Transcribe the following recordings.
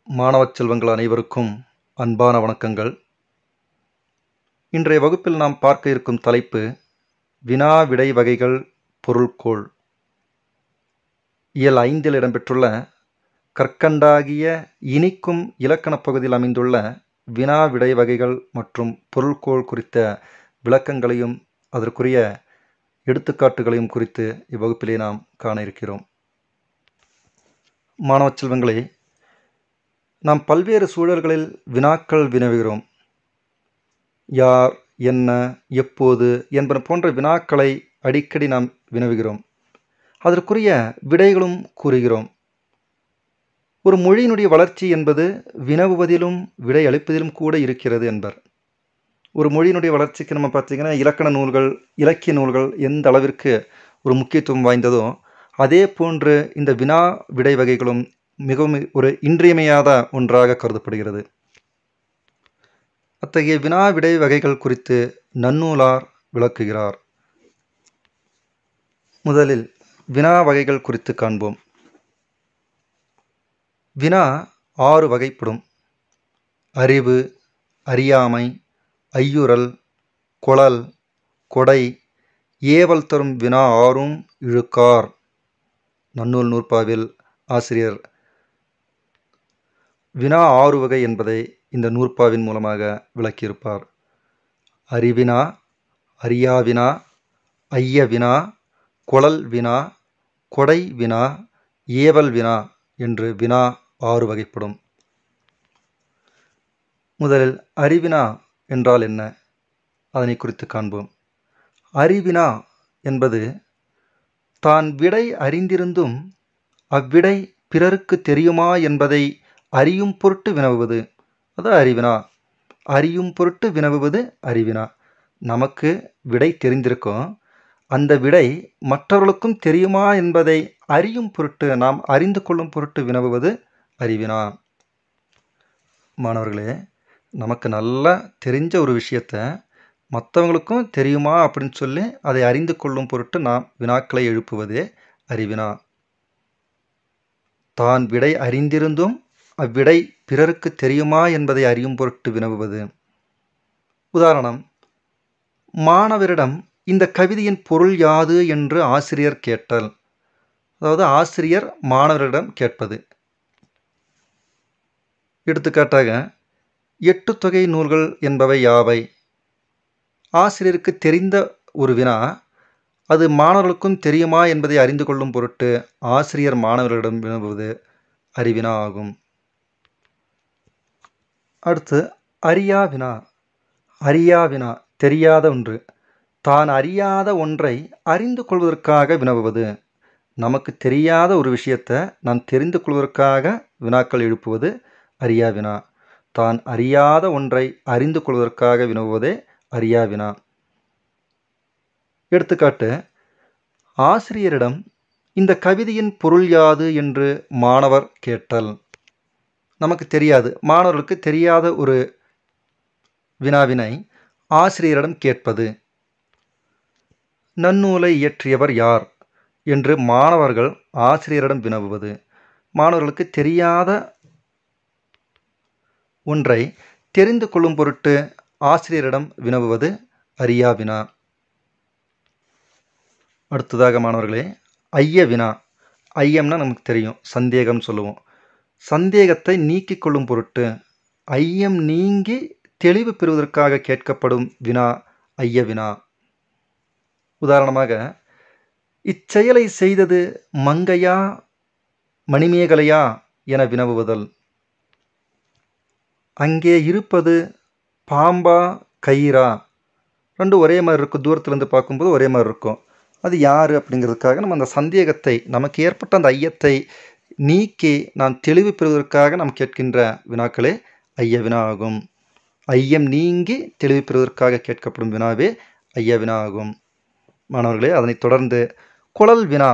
மாணவச் செல்வங்கள் அனைவருக்கும் அன்பான வணக்கங்கள் இன்றைய வகுப்பில் நாம் பார்க்க இருக்கும் தலைப்பு வினா விடை வகைகள் பொருள்கோள் இயல் ஐந்தில் இடம்பெற்றுள்ள கற்கண்டாகிய இனிக்கும் இலக்கணப் பகுதியில் அமைந்துள்ள வினா விடை வகைகள் மற்றும் பொருள்கோள் குறித்த விளக்கங்களையும் அதற்குரிய எடுத்துக்காட்டுகளையும் குறித்து இவ்வகுப்பிலே நாம் காண இருக்கிறோம் மாணவச் செல்வங்களே நாம் பல்வேறு சூழல்களில் வினாக்கள் வினவுகிறோம் யார் என்ன எப்போது என்பன போன்ற வினாக்களை அடிக்கடி நாம் வினவுகிறோம் அதற்குரிய விடைகளும் கூறுகிறோம் ஒரு மொழியினுடைய வளர்ச்சி என்பது வினவுவதிலும் விடை அளிப்பதிலும் கூட இருக்கிறது என்பர் ஒரு மொழியினுடைய வளர்ச்சிக்கு நம்ம பார்த்திங்கன்னா இலக்கண நூல்கள் இலக்கிய நூல்கள் எந்த அளவிற்கு ஒரு முக்கியத்துவம் வாய்ந்ததோ அதே போன்று இந்த வினா விடை வகைகளும் மிகவும் ஒரு இன்றியமையாத ஒன்றாக கருதப்படுகிறது அத்தகைய வினா விடை வகைகள் குறித்து நன்னூலார் விளக்குகிறார் முதலில் வினா வகைகள் குறித்து காண்போம் வினா ஆறு வகைப்படும் அறிவு அறியாமை ஐயுறல் குழல் கொடை ஏவல் தரும் வினா ஆறும் இழுக்கார் நன்னூல் நூற்பாவில் ஆசிரியர் வினா ஆறு வகை என்பதை இந்த நூற்பாவின் மூலமாக விளக்கியிருப்பார் அறிவினா அறியாவினா ஐய வினா குழல் வினா கொடை வினா ஏவல் வினா என்று வினா ஆறு வகைப்படும் முதலில் அறிவினா என்றால் என்ன அதனை குறித்து காண்போம் அறிவினா என்பது தான் விடை அறிந்திருந்தும் அவ்விடை பிறருக்கு தெரியுமா என்பதை அறியும் பொருட்டு வினவுவது அது அறிவினா அறியும் பொருட்டு வினவுவது அறிவினா நமக்கு விடை தெரிந்திருக்கும் அந்த விடை மற்றவர்களுக்கும் தெரியுமா என்பதை அறியும் பொருட்டு நாம் அறிந்து கொள்ளும் பொருட்டு வினவுவது அறிவினா மாணவர்களே நமக்கு நல்லா தெரிஞ்ச ஒரு விஷயத்த மற்றவங்களுக்கும் தெரியுமா அப்படின்னு சொல்லி அதை அறிந்து கொள்ளும் பொருட்டு நாம் வினாக்களை எழுப்புவதே அறிவினா தான் விடை அறிந்திருந்தும் அவ்விடை பிறருக்கு தெரியுமா என்பதை அறியும் பொருட்டு வினவுவது உதாரணம் மாணவரிடம் இந்த கவிதையின் பொருள் யாது என்று ஆசிரியர் கேட்டல் அதாவது ஆசிரியர் மாணவரிடம் கேட்பது எடுத்துக்காட்டாக எட்டு தொகை நூல்கள் என்பவை யாவை ஆசிரியருக்கு தெரிந்த ஒரு வினா அது மாணவர்களுக்கும் தெரியுமா என்பதை அறிந்து கொள்ளும் பொருட்டு ஆசிரியர் மாணவர்களிடம் வினவுவது அறிவினா ஆகும் அடுத்து அறியா வினா அறியா வினா தெரியாத ஒன்று தான் அறியாத ஒன்றை அறிந்து கொள்வதற்காக வினவுவது நமக்கு தெரியாத ஒரு விஷயத்தை நாம் தெரிந்து கொள்வதற்காக வினாக்கள் எழுப்புவது அறியா வினா தான் அறியாத ஒன்றை அறிந்து கொள்வதற்காக வினவுவதே அறியா வினா எடுத்துக்காட்டு ஆசிரியரிடம் இந்த கவிதையின் பொருள் யாது என்று மாணவர் கேட்டல் நமக்கு தெரியாது மாணவர்களுக்கு தெரியாத ஒரு வினாவினை ஆசிரியரிடம் கேட்பது நன்னூலை இயற்றியவர் யார் என்று மாணவர்கள் ஆசிரியரிடம் வினவுவது மாணவர்களுக்கு தெரியாத ஒன்றை தெரிந்து கொள்ளும் பொருட்டு ஆசிரியரிடம் வினவுவது அறியா வினா அடுத்ததாக மாணவர்களே ஐய வினா ஐயம்னா நமக்கு தெரியும் சந்தேகம் சொல்லுவோம் சந்தேகத்தை நீக்கிக் கொள்ளும் பொருட்டு ஐயம் நீங்கி தெளிவு பெறுவதற்காக கேட்கப்படும் வினா ஐய வினா உதாரணமாக இச்செயலை செய்தது மங்கையா மணிமேகலையா என வினவுவதல் அங்கே இருப்பது பாம்பா கயிறா ரெண்டும் ஒரே மாதிரி இருக்கும் தூரத்துலேருந்து பார்க்கும்போது ஒரே மாதிரி இருக்கும் அது யார் அப்படிங்கிறதுக்காக நம்ம அந்த சந்தேகத்தை நமக்கு ஏற்பட்ட அந்த ஐயத்தை நீக்கி நாம் தெளிவு பெறுவதற்காக நாம் கேட்கின்ற வினாக்களே ஐய வினா ஆகும் ஐயம் நீங்கி தெளிவு பெறுவதற்காக கேட்கப்படும் வினாவே ஐய வினா ஆகும் மாணவர்களே அதனைத் தொடர்ந்து குழல் வினா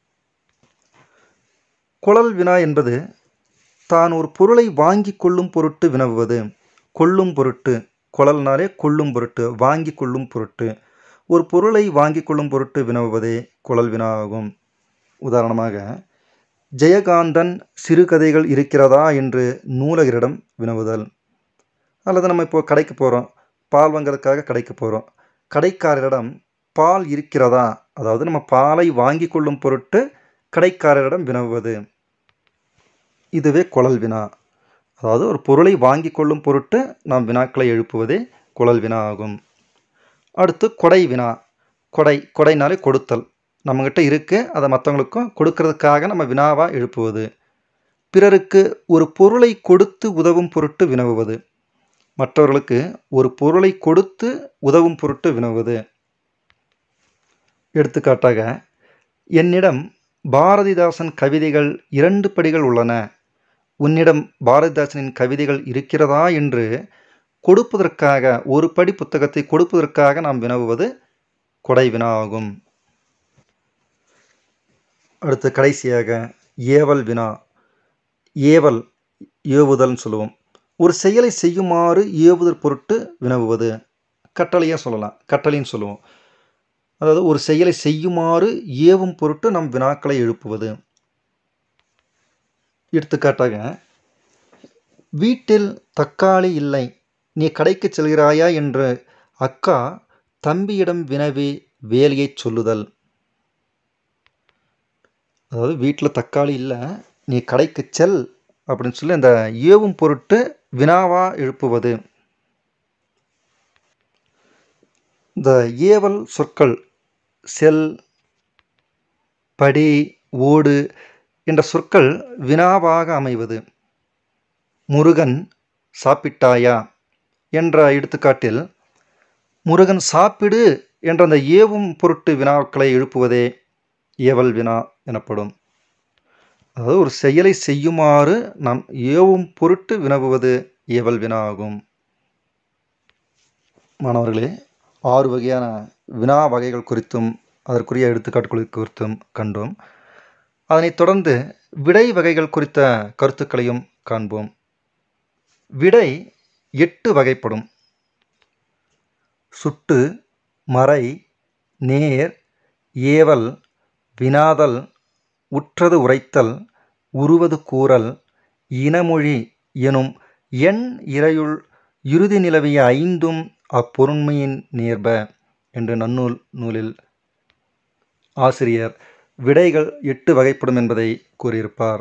குழல் வினா என்பது தான் ஒரு பொருளை வாங்கி கொள்ளும் பொருட்டு வினவுவது கொள்ளும் பொருட்டு குழல்னாலே கொள்ளும் பொருட்டு வாங்கி கொள்ளும் பொருட்டு ஒரு பொருளை வாங்கி கொள்ளும் பொருட்டு வினவுவதே குழல் வினா ஆகும் உதாரணமாக ஜெயகாந்தன் சிறுகதைகள் இருக்கிறதா என்று நூலகரிடம் வினவுதல் அல்லது நம்ம இப்போ கடைக்கு போகிறோம் பால் வாங்குறதுக்காக கடைக்கு போகிறோம் கடைக்காரரிடம் பால் இருக்கிறதா அதாவது நம்ம பாலை வாங்கி கொள்ளும் பொருட்டு கடைக்காரரிடம் வினவுவது இதுவே குழல் வினா அதாவது ஒரு பொருளை வாங்கி கொள்ளும் பொருட்டு நாம் வினாக்களை எழுப்புவதே குழல் வினா ஆகும் அடுத்து கொடை வினா கொடை கொடைனாலே கொடுத்தல் நம்மக்கிட்ட இருக்குது அதை மற்றவங்களுக்கும் கொடுக்கறதுக்காக நம்ம வினாவாக எழுப்புவது பிறருக்கு ஒரு பொருளை கொடுத்து உதவும் பொருட்டு வினவுவது மற்றவர்களுக்கு ஒரு பொருளை கொடுத்து உதவும் பொருட்டு வினவுவது எடுத்துக்காட்டாக என்னிடம் பாரதிதாசன் கவிதைகள் இரண்டு படிகள் உள்ளன உன்னிடம் பாரதிதாசனின் கவிதைகள் இருக்கிறதா என்று கொடுப்பதற்காக ஒரு படி புத்தகத்தை கொடுப்பதற்காக நாம் வினவுவது கொடை வினா ஆகும் அடுத்து கடைசியாக ஏவல் வினா ஏவல் ஏவுதல்னு சொல்லுவோம் ஒரு செயலை செய்யுமாறு ஏவுதல் பொருட்டு வினவுவது கட்டளையாக சொல்லலாம் கட்டளைன்னு சொல்லுவோம் அதாவது ஒரு செயலை செய்யுமாறு ஏவும் பொருட்டு நம் வினாக்களை எழுப்புவது எடுத்துக்காட்டாக வீட்டில் தக்காளி இல்லை நீ கடைக்கு செல்கிறாயா என்று அக்கா தம்பியிடம் வினவி வேலையை சொல்லுதல் அதாவது வீட்டில் தக்காளி இல்லை நீ கடைக்கு செல் அப்படின்னு சொல்லி அந்த ஏவும் பொருட்டு வினாவா எழுப்புவது இந்த ஏவல் சொற்கள் செல் படி ஓடு என்ற சொற்கள் வினாவாக அமைவது முருகன் சாப்பிட்டாயா என்ற எடுத்துக்காட்டில் முருகன் சாப்பிடு என்ற அந்த ஏவும் பொருட்டு வினாக்களை எழுப்புவதே ஏவல் வினா எனப்படும் அதாவது ஒரு செயலை செய்யுமாறு நாம் ஏவும் பொருட்டு வினவுவது ஏவல் வினா ஆகும் மாணவர்களே ஆறு வகையான வினா வகைகள் குறித்தும் அதற்குரிய எடுத்துக்காட்டுகள் குறித்தும் கண்டோம் அதனைத் தொடர்ந்து விடை வகைகள் குறித்த கருத்துக்களையும் காண்போம் விடை எட்டு வகைப்படும் சுட்டு மறை நேர் ஏவல் வினாதல் உற்றது உரைத்தல் உருவது கூறல் இனமொழி எனும் எண் இறையுள் இறுதி நிலவிய ஐந்தும் அப்பொருண்மையின் நேர்ப என்று நன்னூல் நூலில் ஆசிரியர் விடைகள் எட்டு வகைப்படும் என்பதை கூறியிருப்பார்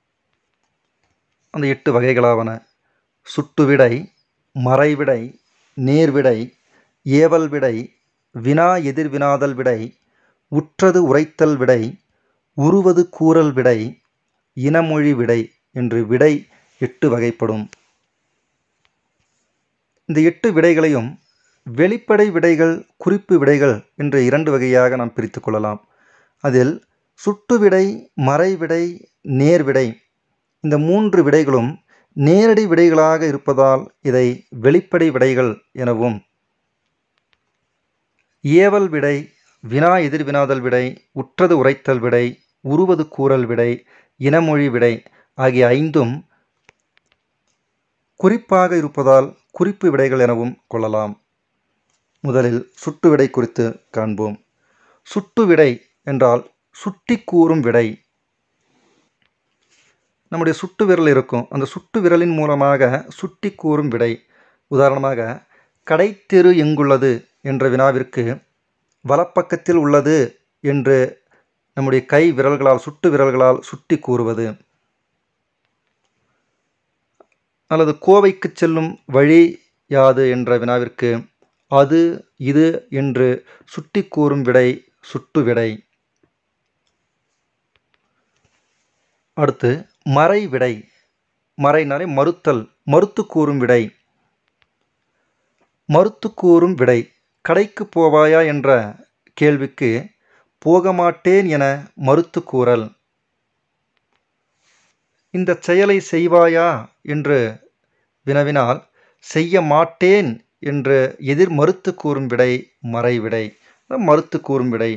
அந்த எட்டு வகைகளாவன சுட்டுவிடை மறைவிடை நேர்விடை ஏவல் விடை வினா எதிர்வினாதல் விடை உற்றது உரைத்தல் விடை உருவது கூறல் விடை இனமொழி விடை என்று விடை எட்டு வகைப்படும் இந்த எட்டு விடைகளையும் வெளிப்படை விடைகள் குறிப்பு விடைகள் என்ற இரண்டு வகையாக நாம் பிரித்து கொள்ளலாம் அதில் சுட்டு விடை மறைவிடை நேர்விடை இந்த மூன்று விடைகளும் நேரடி விடைகளாக இருப்பதால் இதை வெளிப்படை விடைகள் எனவும் ஏவல் விடை வினா எதிர்வினாதல் விடை உற்றது உரைத்தல் விடை உருவது கூறல் விடை இனமொழி விடை ஆகிய ஐந்தும் குறிப்பாக இருப்பதால் குறிப்பு விடைகள் எனவும் கொள்ளலாம் முதலில் சுட்டு விடை குறித்து காண்போம் சுட்டு விடை என்றால் சுட்டி கூறும் விடை நம்முடைய சுட்டு விரல் இருக்கும் அந்த சுட்டு விரலின் மூலமாக சுட்டி கூறும் விடை உதாரணமாக கடைத்தெரு எங்குள்ளது என்ற வினாவிற்கு வலப்பக்கத்தில் உள்ளது என்று நம்முடைய கை விரல்களால் சுட்டு விரல்களால் சுட்டி கூறுவது அல்லது கோவைக்கு செல்லும் வழி யாது என்ற வினாவிற்கு அது இது என்று சுட்டி கூறும் விடை சுட்டு விடை அடுத்து மறை விடை மறைனாலே மறுத்தல் மறுத்து கூறும் விடை மறுத்து கூறும் விடை கடைக்கு போவாயா என்ற கேள்விக்கு போக மாட்டேன் என மறுத்து கூறல் இந்த செயலை செய்வாயா என்று வினவினால் செய்ய மாட்டேன் என்று எதிர் மறுத்து கூறும் விடை மறை விடை மறுத்து கூறும் விடை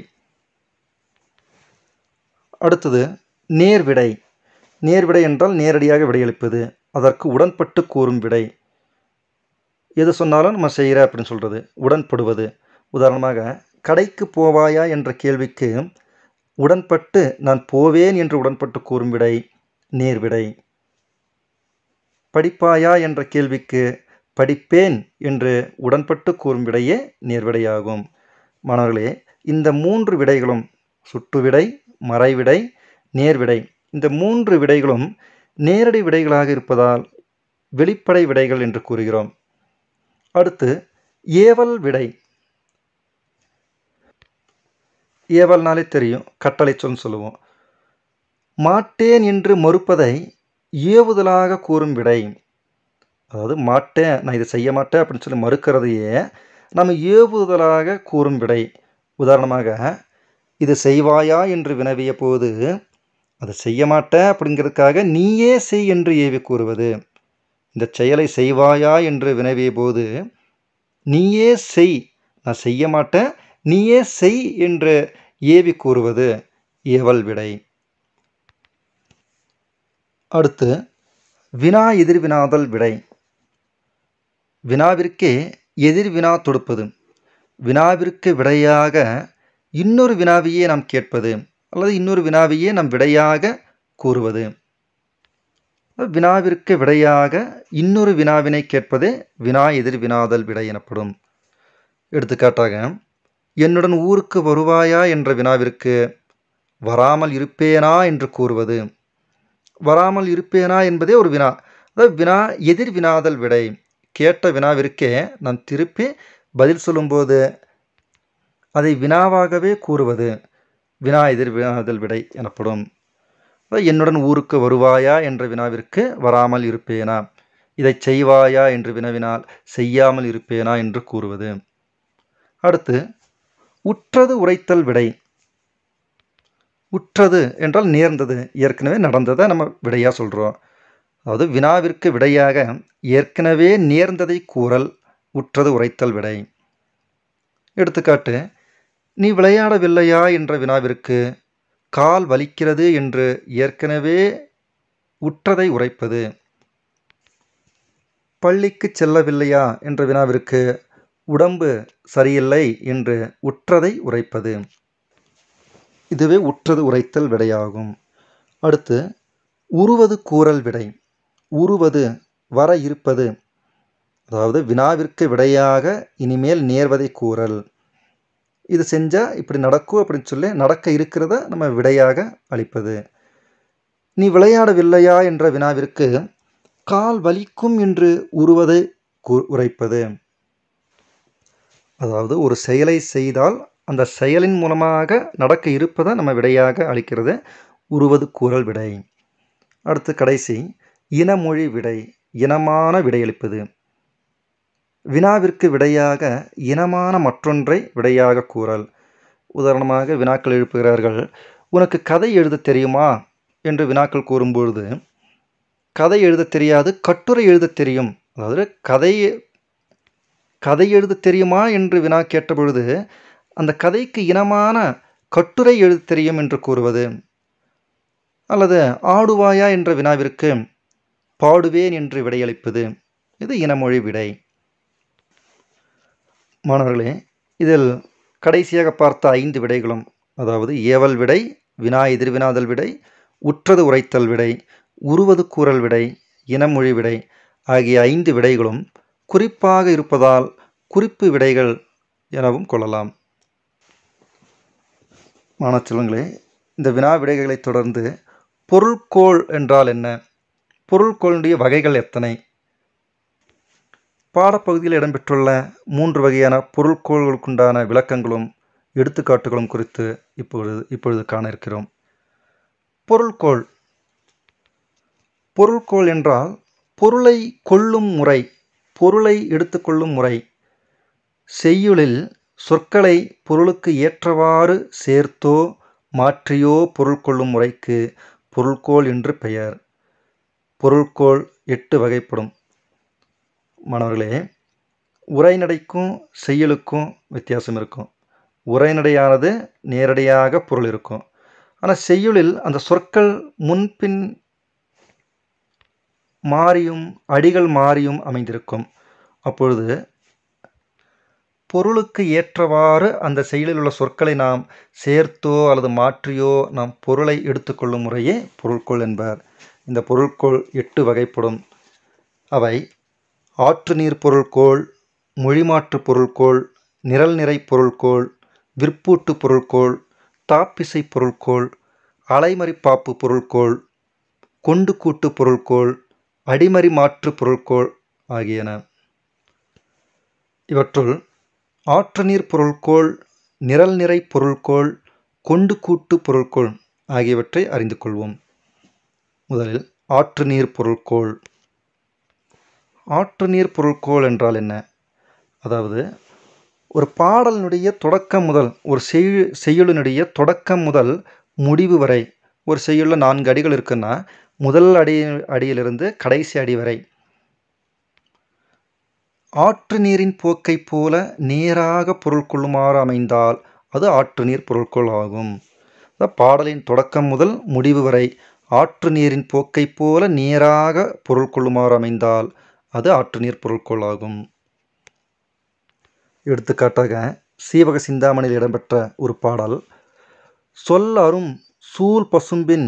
அடுத்தது நேர்விடை நேர்விடை என்றால் நேரடியாக விடையளிப்பது அதற்கு உடன்பட்டு கூறும் விடை எது சொன்னாலும் நம்ம செய்கிற அப்படின்னு சொல்கிறது உடன்படுவது உதாரணமாக கடைக்கு போவாயா என்ற கேள்விக்கு உடன்பட்டு நான் போவேன் என்று உடன்பட்டு கூறும் விடை நேர்விடை படிப்பாயா என்ற கேள்விக்கு படிப்பேன் என்று உடன்பட்டு கூறும் விடையே நேர்விடையாகும் மாணவர்களே இந்த மூன்று விடைகளும் சுட்டுவிடை மறைவிடை நேர்விடை இந்த மூன்று விடைகளும் நேரடி விடைகளாக இருப்பதால் வெளிப்படை விடைகள் என்று கூறுகிறோம் அடுத்து ஏவல் விடை ஏவல்னாலே தெரியும் கட்டளை சொல் சொல்லுவோம் மாட்டேன் என்று மறுப்பதை ஏவுதலாக கூறும் விடை அதாவது மாட்டேன் நான் இதை செய்ய மாட்டேன் அப்படின்னு சொல்லி மறுக்கிறதையே நம்ம ஏவுதலாக கூறும் விடை உதாரணமாக இது செய்வாயா என்று வினவிய போது அதை செய்ய மாட்டேன் அப்படிங்கிறதுக்காக நீயே செய் என்று ஏவி கூறுவது இந்த செயலை செய்வாயா என்று வினவிய போது நீயே செய் நான் செய்ய மாட்டேன் நீயே செய் என்று ஏவி கூறுவது ஏவல் விடை அடுத்து வினா எதிர்வினாதல் விடை வினாவிற்கே எதிர் வினா தொடுப்பது வினாவிற்கு விடையாக இன்னொரு வினாவையே நாம் கேட்பது அல்லது இன்னொரு வினாவையே நாம் விடையாக கூறுவது வினாவிற்கு விடையாக இன்னொரு வினாவினை கேட்பதே வினா எதிர் வினாதல் விடை எனப்படும் எடுத்துக்காட்டாக என்னுடன் ஊருக்கு வருவாயா என்ற வினாவிற்கு வராமல் இருப்பேனா என்று கூறுவது வராமல் இருப்பேனா என்பதே ஒரு வினா அதாவது வினா எதிர் வினாதல் விடை கேட்ட வினாவிற்கே நாம் திருப்பி பதில் சொல்லும்போது அதை வினாவாகவே கூறுவது வினா எதிர் வினாதல் விடை எனப்படும் என்னுடன் ஊருக்கு வருவாயா என்ற வினாவிற்கு வராமல் இருப்பேனா இதை செய்வாயா என்று வினவினால் செய்யாமல் இருப்பேனா என்று கூறுவது அடுத்து உற்றது உரைத்தல் விடை உற்றது என்றால் நேர்ந்தது ஏற்கனவே நடந்ததை நம்ம விடையாக சொல்கிறோம் அதாவது வினாவிற்கு விடையாக ஏற்கனவே நேர்ந்ததை கூறல் உற்றது உரைத்தல் விடை எடுத்துக்காட்டு நீ விளையாடவில்லையா என்ற வினாவிற்கு கால் வலிக்கிறது என்று ஏற்கனவே உற்றதை உரைப்பது பள்ளிக்கு செல்லவில்லையா என்ற வினாவிற்கு உடம்பு சரியில்லை என்று உற்றதை உரைப்பது இதுவே உற்றது உரைத்தல் விடையாகும் அடுத்து உருவது கூறல் விடை உருவது வர இருப்பது அதாவது வினாவிற்கு விடையாக இனிமேல் நேர்வதை கூறல் இது செஞ்சால் இப்படி நடக்கும் அப்படின்னு சொல்லி நடக்க இருக்கிறத நம்ம விடையாக அளிப்பது நீ விளையாடவில்லையா என்ற வினாவிற்கு கால் வலிக்கும் என்று உருவதை உரைப்பது அதாவது ஒரு செயலை செய்தால் அந்த செயலின் மூலமாக நடக்க இருப்பதை நம்ம விடையாக அளிக்கிறது உருவது கூறல் விடை அடுத்து கடைசி இனமொழி விடை இனமான விடையளிப்பது வினாவிற்கு விடையாக இனமான மற்றொன்றை விடையாக கூறல் உதாரணமாக வினாக்கள் எழுப்புகிறார்கள் உனக்கு கதை எழுத தெரியுமா என்று வினாக்கள் கூறும்பொழுது கதை எழுத தெரியாது கட்டுரை எழுத தெரியும் அதாவது கதை கதை எழுத தெரியுமா என்று வினா கேட்டபொழுது அந்த கதைக்கு இனமான கட்டுரை எழுத தெரியும் என்று கூறுவது அல்லது ஆடுவாயா என்ற வினாவிற்கு பாடுவேன் என்று விடையளிப்பது இது இனமொழி விடை மாணவர்களே இதில் கடைசியாக பார்த்த ஐந்து விடைகளும் அதாவது ஏவல் விடை வினா எதிர்வினாதல் விடை உற்றது உரைத்தல் விடை உருவது கூறல் விடை இனமொழி விடை ஆகிய ஐந்து விடைகளும் குறிப்பாக இருப்பதால் குறிப்பு விடைகள் எனவும் கொள்ளலாம் மாணவச்செல்வங்களே இந்த வினா விடைகளை தொடர்ந்து பொருள்கோள் என்றால் என்ன பொருள்கோளுடைய வகைகள் எத்தனை பாடப்பகுதியில் இடம்பெற்றுள்ள மூன்று வகையான பொருள்கோள்களுக்குண்டான விளக்கங்களும் எடுத்துக்காட்டுகளும் குறித்து இப்பொழுது இப்பொழுது காண இருக்கிறோம் பொருள்கோள் பொருள்கோள் என்றால் பொருளை கொள்ளும் முறை பொருளை எடுத்துக்கொள்ளும் முறை செய்யுளில் சொற்களை பொருளுக்கு ஏற்றவாறு சேர்த்தோ மாற்றியோ பொருள் கொள்ளும் முறைக்கு பொருள்கோள் என்று பெயர் பொருள்கோள் எட்டு வகைப்படும் மாணவர்களே உரைநடைக்கும் செய்யுளுக்கும் வித்தியாசம் இருக்கும் உரைநடையானது நேரடியாக பொருள் இருக்கும் ஆனால் செய்யுளில் அந்த சொற்கள் முன்பின் மாறியும் அடிகள் மாறியும் அமைந்திருக்கும் அப்பொழுது பொருளுக்கு ஏற்றவாறு அந்த செயலில் உள்ள சொற்களை நாம் சேர்த்தோ அல்லது மாற்றியோ நாம் பொருளை எடுத்துக்கொள்ளும் முறையே பொருட்கோள் என்பார் இந்த பொருட்கோள் எட்டு வகைப்படும் அவை ஆற்று நீர் பொருள்கோள் மொழிமாற்று பொருள்கோள் நிரல் நிறை பொருள்கோள் விற்பூட்டு பொருள்கோள் தாப்பிசை பொருள்கோள் அலைமறிப்பாப்பு பொருள்கோள் கொண்டு கூட்டு பொருள்கோள் அடிமறி மாற்று பொருள்கோள் ஆகியன இவற்றுள் ஆற்று நீர் பொருள்கோள் நிரல் நிறை பொருள்கோள் கொண்டு கூட்டு பொருள்கோள் ஆகியவற்றை அறிந்து கொள்வோம் முதலில் ஆற்று நீர் பொருள்கோள் ஆற்று நீர் பொருள்கோள் என்றால் என்ன அதாவது ஒரு பாடலினுடைய தொடக்கம் முதல் ஒரு செய்யு செய்யுளினுடைய தொடக்கம் முதல் முடிவு வரை ஒரு செய்யுளில் நான்கு அடிகள் இருக்குன்னா முதல் அடி அடியிலிருந்து கடைசி அடி வரை ஆற்று நீரின் போக்கைப் போல நேராக பொருள் கொள்ளுமாறு அமைந்தால் அது ஆற்று நீர் பொருட்கோள் ஆகும் பாடலின் தொடக்கம் முதல் முடிவு வரை ஆற்று நீரின் போக்கைப் போல நேராக பொருள் கொள்ளுமாறு அமைந்தால் அது ஆற்று நீர் பொருட்கோள் ஆகும் எடுத்துக்காட்டாக சீவக சிந்தாமணியில் இடம்பெற்ற ஒரு பாடல் சொல்லரும் சூல் பசும்பின்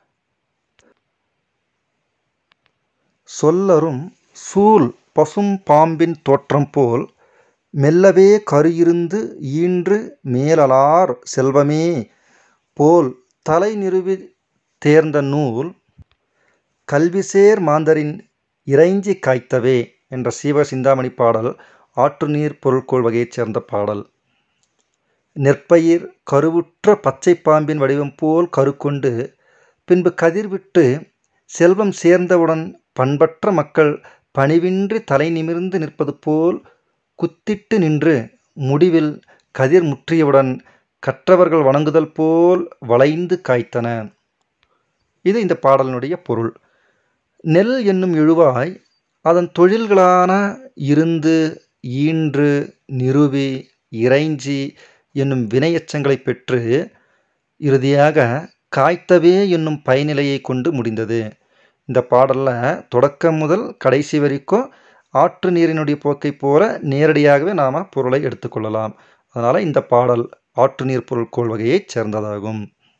சொல்லரும் சூல் பசும் பாம்பின் தோற்றம் போல் மெல்லவே கருயிருந்து ஈன்று மேலலார் செல்வமே போல் தலை நிறுவி தேர்ந்த நூல் கல்விசேர் மாந்தரின் இறைஞ்சி காய்த்தவே என்ற சீவ சிந்தாமணி பாடல் ஆற்று நீர் பொருட்கோள் வகையைச் சேர்ந்த பாடல் நெற்பயிர் கருவுற்ற பச்சை பாம்பின் வடிவம் போல் கருக்கொண்டு பின்பு கதிர்விட்டு செல்வம் சேர்ந்தவுடன் பண்பற்ற மக்கள் பணிவின்றி தலை நிமிர்ந்து நிற்பது போல் குத்திட்டு நின்று முடிவில் கதிர் முற்றியவுடன் கற்றவர்கள் வணங்குதல் போல் வளைந்து காய்த்தன இது இந்த பாடலினுடைய பொருள் நெல் என்னும் இழுவாய் அதன் தொழில்களான இருந்து ஈன்று நிறுவி இறைஞ்சி என்னும் வினையச்சங்களை பெற்று இறுதியாக காய்த்தவே என்னும் பயனிலையை கொண்டு முடிந்தது இந்த பாடலில் தொடக்கம் முதல் கடைசி வரைக்கும் ஆற்று நீரினுடைய போக்கை போல நேரடியாகவே நாம் பொருளை எடுத்துக்கொள்ளலாம் அதனால் இந்த பாடல் ஆற்று நீர் பொருட்கோள் வகையைச் சேர்ந்ததாகும்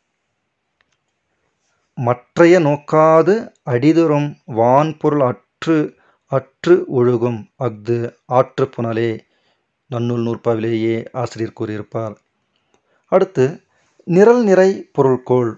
மற்றைய நோக்காது அடிதரும் வான்பொருள் அற்று அற்று ஒழுகும் அஃது ஆற்று புனலே நன்னூல் நூற்பாவிலேயே ஆசிரியர் கூறியிருப்பார் அடுத்து நிரல் நிறை பொருள்கோள்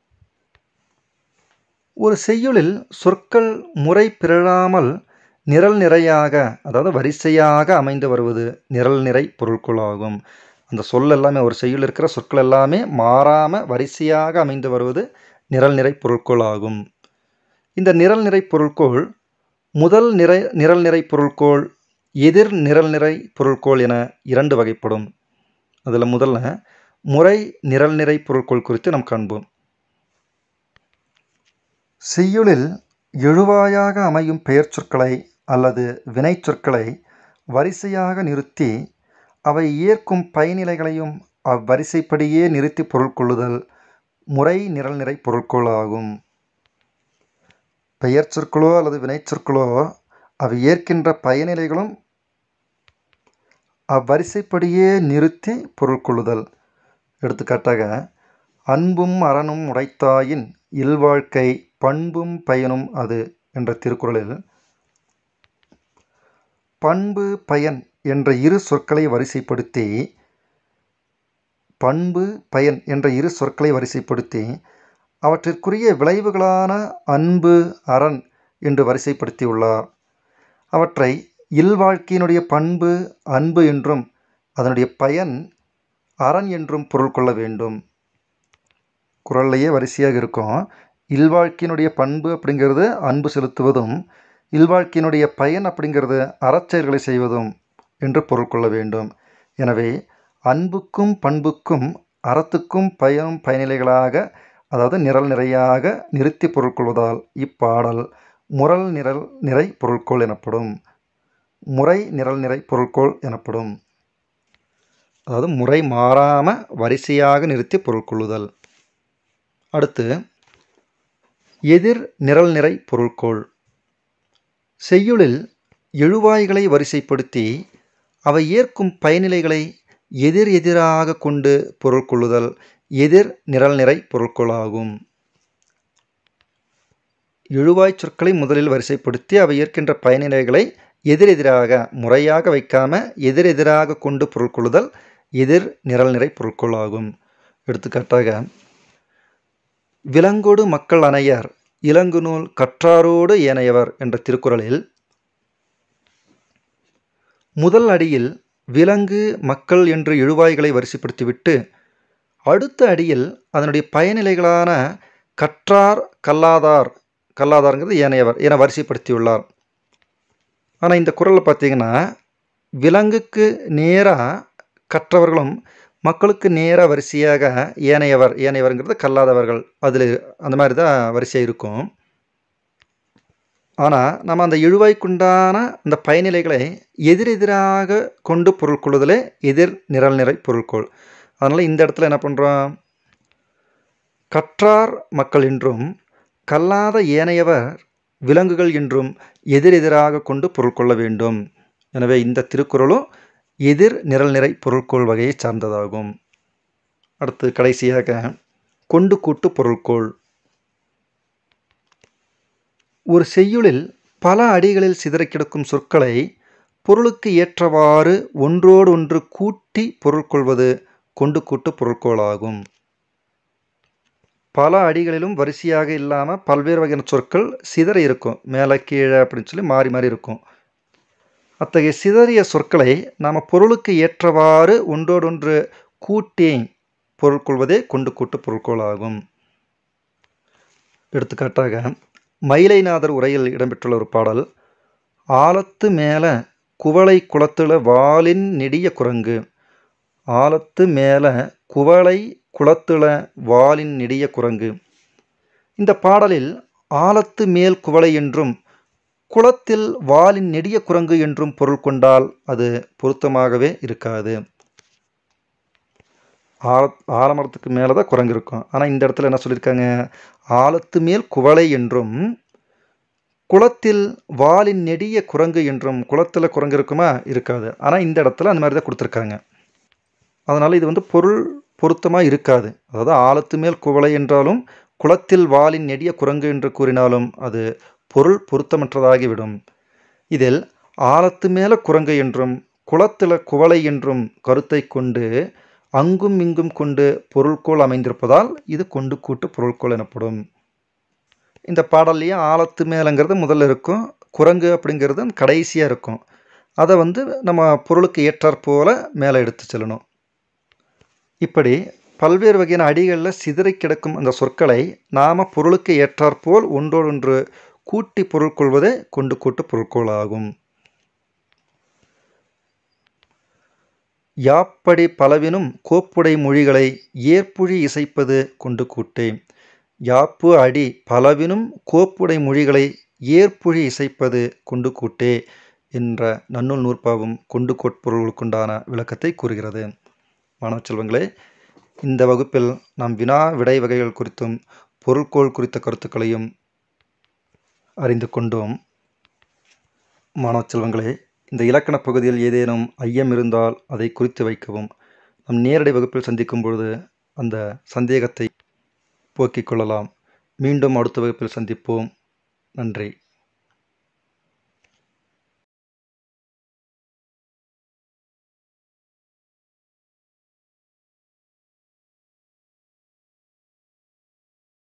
ஒரு செய்யுளில் சொற்கள் முறை பிறழாமல் நிரல் நிறையாக அதாவது வரிசையாக அமைந்து வருவது நிரல் நிறை பொருட்கோள் ஆகும் அந்த சொல் எல்லாமே ஒரு செய்யுள் இருக்கிற சொற்கள் எல்லாமே மாறாமல் வரிசையாக அமைந்து வருவது நிரல் நிறை பொருட்கோள் ஆகும் இந்த நிரல் நிறை பொருட்கோள் முதல் நிறை நிரல் நிறை பொருட்கோள் எதிர் நிரல் நிறை பொருட்கோள் என இரண்டு வகைப்படும் அதில் முதல்ல முறை நிரல் நிறை பொருட்கோள் குறித்து நாம் காண்போம் செய்யுளில் எழுவாயாக அமையும் பெயர் சொற்களை அல்லது வினை சொற்களை வரிசையாக நிறுத்தி அவை ஏற்கும் பயனிலைகளையும் அவ்வரிசைப்படியே நிறுத்தி பொருள் கொள்ளுதல் முறை நிரல் நிறை பொருட்கோள் ஆகும் பெயர் சொற்களோ அல்லது வினைச்சொற்களோ அவை ஏற்கின்ற பயனிலைகளும் அவ்வரிசைப்படியே நிறுத்தி பொருள் கொள்ளுதல் எடுத்துக்காட்டாக அன்பும் அறனும் உடைத்தாயின் இல்வாழ்க்கை பண்பும் பயனும் அது என்ற திருக்குறளில் பண்பு பயன் என்ற இரு சொற்களை வரிசைப்படுத்தி பண்பு பயன் என்ற இரு சொற்களை வரிசைப்படுத்தி அவற்றிற்குரிய விளைவுகளான அன்பு அரண் என்று வரிசைப்படுத்தியுள்ளார் அவற்றை இல்வாழ்க்கையினுடைய பண்பு அன்பு என்றும் அதனுடைய பயன் அரண் என்றும் பொருள் கொள்ள வேண்டும் குரல்லையே வரிசையாக இருக்கும் இல்வாழ்க்கையினுடைய பண்பு அப்படிங்கிறது அன்பு செலுத்துவதும் இல்வாழ்க்கையினுடைய பயன் அப்படிங்கிறது அறச்செயல்களை செய்வதும் என்று பொருள் கொள்ள வேண்டும் எனவே அன்புக்கும் பண்புக்கும் அறத்துக்கும் பயனும் பயனிலைகளாக அதாவது நிரல் நிறையாக நிறுத்தி பொருள் கொள்வதால் இப்பாடல் முரல் நிரல் நிறை பொருட்கோள் எனப்படும் முறை நிரல் நிறை பொருட்கோள் எனப்படும் அதாவது முறை மாறாமல் வரிசையாக நிறுத்தி பொருள் கொள்ளுதல் அடுத்து எதிர் நிரல் நிறை பொருட்கோள் செய்யுளில் எழுவாய்களை வரிசைப்படுத்தி அவை ஏற்கும் பயனிலைகளை எதிர் எதிராக கொண்டு பொருள் கொள்ளுதல் எதிர் நிரல்நிறை பொருட்கொளாகும் எழுவாய் சொற்களை முதலில் வரிசைப்படுத்தி அவை ஏற்கின்ற பயனிலைகளை எதிரெதிராக முறையாக வைக்காம எதிரெதிராக கொண்டு பொருள் கொள்ளுதல் எதிர் நிரல்நிறை பொருட்கொள்ளாகும் எடுத்துக்காட்டாக விலங்கோடு மக்கள் அணையர் இலங்கு நூல் கற்றாரோடு ஏனையவர் என்ற திருக்குறளில் முதல் அடியில் விலங்கு மக்கள் என்று எழுவாய்களை வரிசைப்படுத்திவிட்டு அடுத்த அடியில் அதனுடைய பயனிலைகளான கற்றார் கல்லாதார் கல்லாதார்ங்கிறது ஏனையவர் என வரிசைப்படுத்தியுள்ளார் ஆனால் இந்த குரலில் பார்த்தீங்கன்னா விலங்குக்கு நேராக கற்றவர்களும் மக்களுக்கு நேராக வரிசையாக ஏனையவர் ஏனையவர்ங்கிறது கல்லாதவர்கள் அதில் அந்த மாதிரி தான் வரிசையாக இருக்கும் ஆனால் நம்ம அந்த எழுவாய்க்குண்டான அந்த பயனிலைகளை எதிரெதிராக கொண்டு பொருள் கொள்ளுதலே எதிர் நிரல்நிறை பொருட்கொள் அதனால் இந்த இடத்துல என்ன பண்ணுறோம் கற்றார் மக்கள் என்றும் கல்லாத ஏனையவர் விலங்குகள் என்றும் எதிரெதிராக கொண்டு பொருள் கொள்ள வேண்டும் எனவே இந்த திருக்குறளும் எதிர் நிரல்நிறை பொருட்கோள் வகையை சார்ந்ததாகும் அடுத்து கடைசியாக கொண்டு கூட்டு பொருட்கோள் ஒரு செய்யுளில் பல அடிகளில் சிதறக் கிடக்கும் சொற்களை பொருளுக்கு ஏற்றவாறு ஒன்றோடு ஒன்று கூட்டி பொருள் கொள்வது கொண்டு கூட்டு பொருட்கோளாகும் பல அடிகளிலும் வரிசையாக இல்லாமல் பல்வேறு வகையான சொற்கள் சிதற இருக்கும் மேலே கீழே அப்படின்னு சொல்லி மாறி மாறி இருக்கும் அத்தகைய சிதறிய சொற்களை நாம் பொருளுக்கு ஏற்றவாறு ஒன்றோடொன்று கூட்டி பொருள் கொள்வதே கொண்டு கூட்டு பொருட்கோளாகும் எடுத்துக்காட்டாக மயிலைநாதர் உரையில் இடம்பெற்றுள்ள ஒரு பாடல் ஆலத்து மேலே குவளை குளத்துல வாலின் நெடிய குரங்கு ஆலத்து மேலே குவளை குளத்துல வாலின் நெடிய குரங்கு இந்த பாடலில் ஆலத்து மேல் குவளை என்றும் குளத்தில் வாலின் நெடிய குரங்கு என்றும் பொருள் கொண்டால் அது பொருத்தமாகவே இருக்காது ஆல ஆலமரத்துக்கு மேலே தான் குரங்கு இருக்கும் ஆனால் இந்த இடத்துல என்ன சொல்லியிருக்காங்க ஆலத்து மேல் குவளை என்றும் குளத்தில் வாலின் நெடிய குரங்கு என்றும் குளத்தில் குரங்கு இருக்குமா இருக்காது ஆனால் இந்த இடத்துல அந்த மாதிரி தான் கொடுத்துருக்காங்க அதனால் இது வந்து பொருள் பொருத்தமாக இருக்காது அதாவது ஆழத்து மேல் குவளை என்றாலும் குளத்தில் வாலின் நெடிய குரங்கு என்று கூறினாலும் அது பொருள் பொருத்தமற்றதாகிவிடும் இதில் ஆழத்து மேல குரங்கு என்றும் குளத்தில் குவளை என்றும் கருத்தை கொண்டு அங்கும் இங்கும் கொண்டு பொருள்கோள் அமைந்திருப்பதால் இது கொண்டு கூட்டு பொருள்கோள் எனப்படும் இந்த பாடல்லையே ஆழத்து மேலங்கிறது முதல்ல இருக்கும் குரங்கு அப்படிங்கிறது கடைசியாக இருக்கும் அதை வந்து நம்ம பொருளுக்கு ஏற்றாற்போல மேலே எடுத்து செல்லணும் இப்படி பல்வேறு வகையான அடிகளில் சிதறி கிடக்கும் அந்த சொற்களை நாம் பொருளுக்கு ஏற்றாற்போல் ஒன்றோடொன்று கூட்டி பொருள் கொள்வதே கொண்டு கூட்டு பொருட்கோள் ஆகும் யாப்படி பலவினும் கோப்புடை மொழிகளை ஏற்புழி இசைப்பது கொண்டு கூட்டே யாப்பு அடி பலவினும் கோப்புடை மொழிகளை ஏற்புழி இசைப்பது கொண்டு கூட்டே என்ற நன்னூல் நூற்பாவும் கொண்டு கோட்பொருளுக்குண்டான விளக்கத்தை கூறுகிறது மாணவ செல்வங்களே இந்த வகுப்பில் நாம் வினா விடை வகைகள் குறித்தும் பொருட்கோள் குறித்த கருத்துக்களையும் அறிந்து கொண்டோம் மாணவ செல்வங்களே இந்த இலக்கண பகுதியில் ஏதேனும் ஐயம் இருந்தால் அதை குறித்து வைக்கவும் நம் நேரடி வகுப்பில் சந்திக்கும் பொழுது அந்த சந்தேகத்தை போக்கிக் கொள்ளலாம் மீண்டும் அடுத்த வகுப்பில் சந்திப்போம் நன்றி